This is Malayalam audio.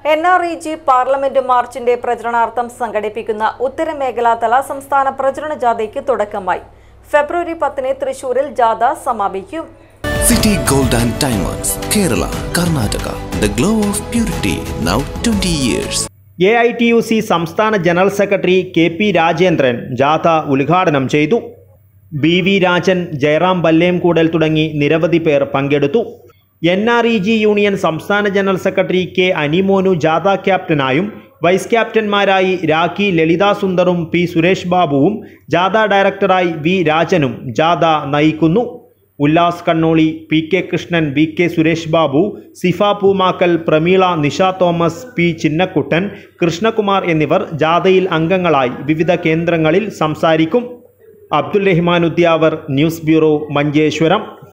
N R E G parliament മാർച്ചിന്റെ പ്രചരണാർത്ഥം സംഘടിപ്പിക്കുന്ന ഉത്തരമേഖലാതല സംസ്ഥാന പ്രചരണ ജാഥയ്ക്ക് തുടക്കമായി ഫെബ്രുവരി പത്തിന് തൃശൂരിൽ ജാഥ സമാപിക്കും City Gold and Diamonds, Kerala, Karnataka. The glow of purity, now 20 years. A I T U C സംസ്ഥാന general secretary K P Rajendran ജാഥ ഉദ്ഘാടനം ചെയ്തു ബി വി രാജൻ ജയറാം ബല്ലേംകൂടൽ തുടങ്ങി നിരവധി പേർ പങ്കെടുത്തു N R E G union സംസ്ഥാന ജനറൽ സെക്രട്ടറി കെ അനിമോനു ജാഥ ക്യാപ്റ്റനായും വൈസ് ക്യാപ്റ്റന്മാരായി രാഖി ലളിതാ സുന്ദറും പി സുരേഷ് ബാബുവും ജാഥ ഡയറക്ടറായി വി രാജനും ജാഥ നയിക്കുന്നു Ullas Kannoli P K Krishnan V K Suresh Babu Sifa Poomakkal Prameela Nisha Thomas P Chinnakuttan Krishnakumar എന്നിവർ ജാഥയിൽ അംഗങ്ങളായി വിവിധ കേന്ദ്രങ്ങളിൽ സംസാരിക്കും അബ്ദുൽ റഹ്മാൻ ഉദ്യാവർ ന്യൂസ് ബ്യൂറോ മഞ്ചേശ്വരം